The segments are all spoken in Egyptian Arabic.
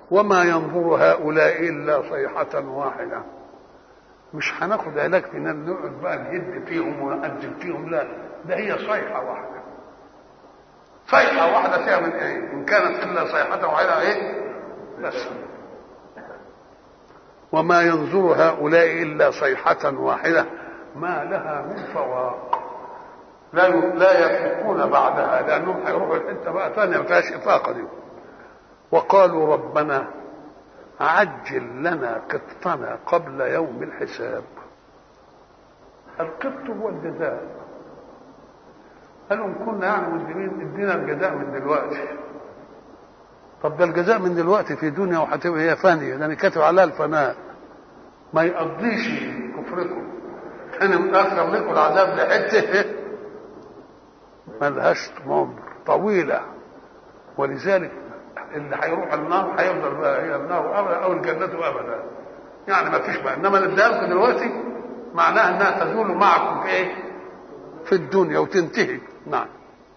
وما ينظر هؤلاء الا صيحه واحده مش هناخد علاج في نام نقعد بقى نهد فيهم ونقدم فيهم لا ده هي صيحه واحده صيحه واحده فيها من ايه ان كانت الا صيحه واحده ايه بس وما ينظر هؤلاء الا صيحه واحده ما لها من فواق لا لا يفيقون بعدها لانهم هيروحوا الحته بقى ثانيه ما فيهاش افاقه دي وقالوا ربنا عجل لنا قطنا قبل يوم الحساب القط هو الجزاء قالوا ان كنا يعني مسلمين ادينا الجزاء من دلوقتي طب ده الجزاء من دلوقتي في دنيا وهتبقى هي فانيه ده انا كاتب عليها الفناء ما يقضيش كفركم انا متاخر لكم العذاب لحته ملهاش عمر طويله ولذلك اللي هيروح النار هيفضل بقى هي النار ابدا او الجنه ابدا يعني ما فيش بقى انما اللي اديها لكم دلوقتي معناها انها تزول معكم في ايه؟ في الدنيا وتنتهي نعم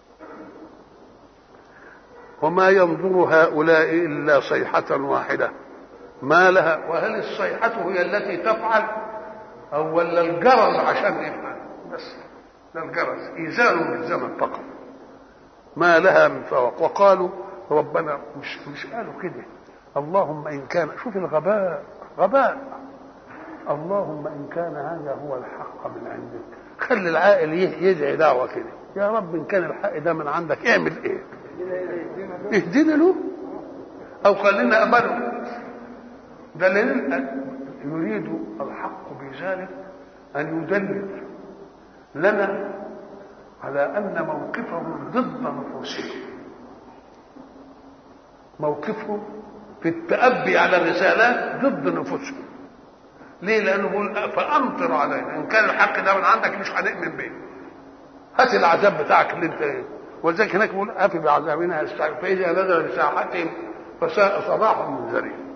وما ينظر هؤلاء الا صيحه واحده ما لها وهل الصيحه هي التي تفعل او ولا الجرس عشان يفعل بس ده الجرس ايذان بالزمن فقط ما لها من فوق وقالوا ربنا مش مش قالوا كده اللهم ان كان شوف الغباء غباء اللهم ان كان هذا هو الحق من عندك خلي العاقل يدعي دعوه كده يا رب ان كان الحق ده من عندك اعمل ايه اهدنا له او خلينا امله دليل يريد الحق بذلك ان يدلل لنا على ان موقفهم ضد نفوسهم موقفهم في التأبي على الرسالات ضد نفوسهم ليه لانه بيقول فامطر علينا ان كان الحق ده من عندك مش هنؤمن بيه هات العذاب بتاعك اللي انت ايه ولذلك هناك بيقول افي بعذابنا فاذا نزل بساحتهم فساء صباح المنذرين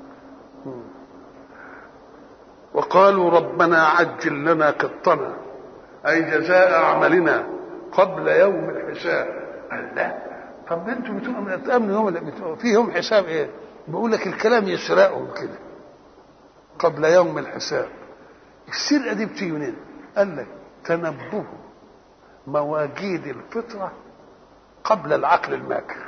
وقالوا ربنا عجل لنا قطنا اي جزاء اعمالنا قبل يوم الحساب قال لا طب انتوا بتؤمنوا تامنوا يوم بتؤمنوا في يوم حساب ايه بقول لك الكلام يسرقهم كده قبل يوم الحساب السرقه دي بتيجي منين قال لك تنبه مواجيد الفطره قبل العقل الماكر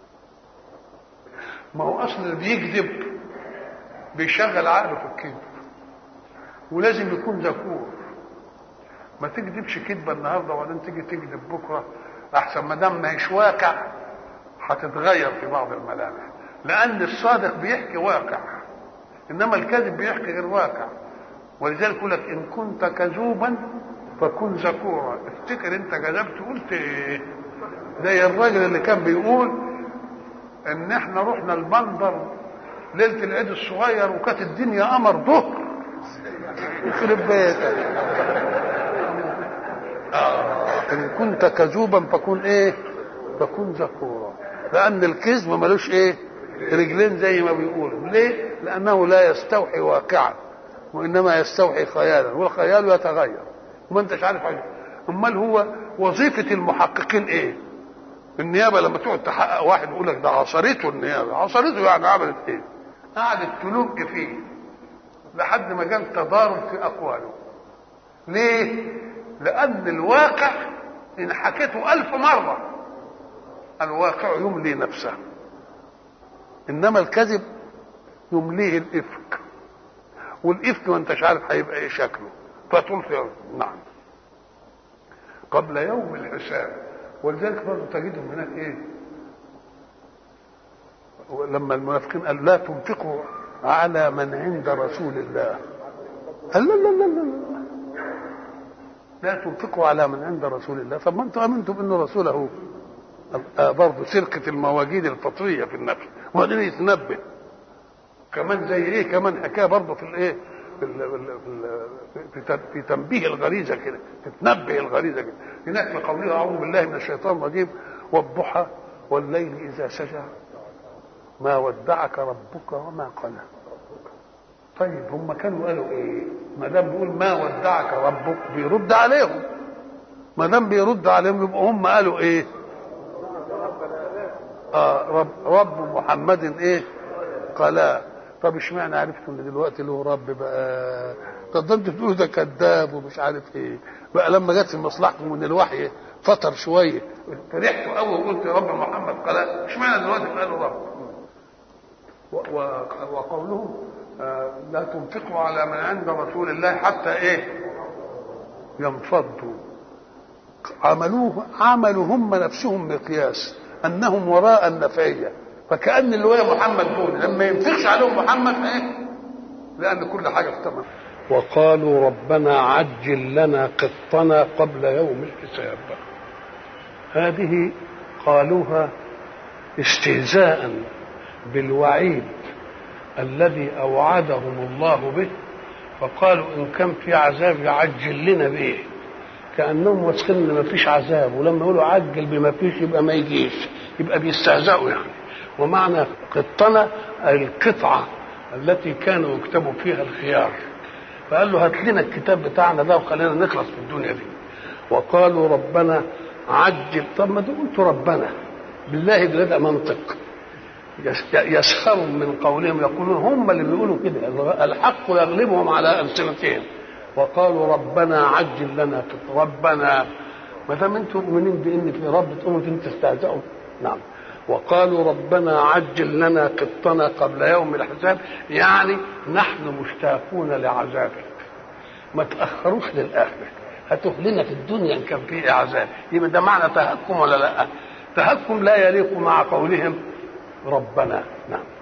ما هو اصلا اللي بيكذب بيشغل عقله في الكذب ولازم يكون ذكور ما تكذبش كذبه النهارده وبعدين تيجي تكذب بكره احسن ما دام ما هيش واقع هتتغير في بعض الملامح لان الصادق بيحكي واقع انما الكذب بيحكي غير واقع ولذلك يقول لك ان كنت كذوبا فكن ذكورا افتكر انت كذبت قلت ايه زي الراجل اللي كان بيقول ان احنا رحنا المنظر ليله العيد الصغير وكانت الدنيا قمر ظهر يخرب بيتك آه. ان كنت كذوبا فكن ايه فكن ذكورا لان الكذب ملوش ايه رجلين زي ما بيقولوا ليه لانه لا يستوحي واقعا وانما يستوحي خيالا والخيال يتغير وما انتش عارف حاجه امال هو وظيفه المحققين ايه النيابه لما تقعد تحقق واحد يقول لك ده عصرته النيابه عصرته يعني عملت ايه قعدت تلوج فيه لحد ما جال تضارب في اقواله ليه لان الواقع ان حكيته الف مره الواقع يملي نفسه انما الكذب يمليه الافك والافك ما انتش عارف هيبقى ايه شكله فطول في نعم قبل يوم الحساب ولذلك برضه تجدهم هناك ايه لما المنافقين قال لا تنفقوا على من عند رسول الله قال لا لا لا لا لا تنفقوا على من عند رسول الله طب ما انتم امنتم ان رسوله آه برضه سرقه المواجيد الفطريه في النفس وبعدين يتنبه كمان زي ايه كمان حكايه برضه في الايه في, في, في, في تنبيه الغريزه كده تتنبه الغريزه كده هناك في قوله اعوذ بالله من الشيطان الرجيم والضحى والليل اذا سجى ما ودعك ربك وما قلى طيب هم كانوا قالوا ايه ما دام بيقول ما ودعك ربك بيرد عليهم ما دام بيرد عليهم يبقى هم قالوا ايه آه رب, رب محمد ايه قلا طب اشمعنى عرفتوا ان دلوقتي له رب بقى طب ده انتوا بتقولوا ده كذاب ومش عارف ايه بقى لما جت مصلحتكم ان الوحي فتر شويه فرحتوا قوي وقلت يا رب محمد قال اشمعنى دلوقتي قالوا رب و- و- وقولهم آه، لا تنفقوا على من عند رسول الله حتى ايه ينفضوا عملوه عملوا هم نفسهم مقياس انهم وراء النفعيه فكان اللي هو محمد دول لما ينفقش عليهم محمد ايه لان كل حاجه في تمام وقالوا ربنا عجل لنا قطنا قبل يوم الحساب هذه قالوها استهزاء بالوعيد الذي اوعدهم الله به فقالوا ان كان في عذاب يعجل لنا به كانهم واثقين ان ما فيش عذاب ولما يقولوا عجل بما فيش يبقى ما يجيش يبقى بيستهزئوا يعني ومعنى قطنة القطعة التي كانوا يكتبوا فيها الخيار فقال له هات لنا الكتاب بتاعنا ده وخلينا نخلص في الدنيا دي وقالوا ربنا عجل طب ما قلتوا ربنا بالله ده ده منطق يسخروا من قولهم يقولون هم اللي بيقولوا كده الحق يغلبهم على ألسنتهم وقالوا ربنا عجل لنا قط ربنا ما دام انتم مؤمنين بان في رب تقوموا انتم تستهزئوا نعم وقالوا ربنا عجل لنا قطنا قبل يوم الحساب يعني نحن مشتاقون لعذابك ما تاخروش للاخره هاتوه لنا في الدنيا ان كان فيه عذاب يبقى ده معنى تهكم ولا لا تهكم لا يليق مع قولهم ربنا نعم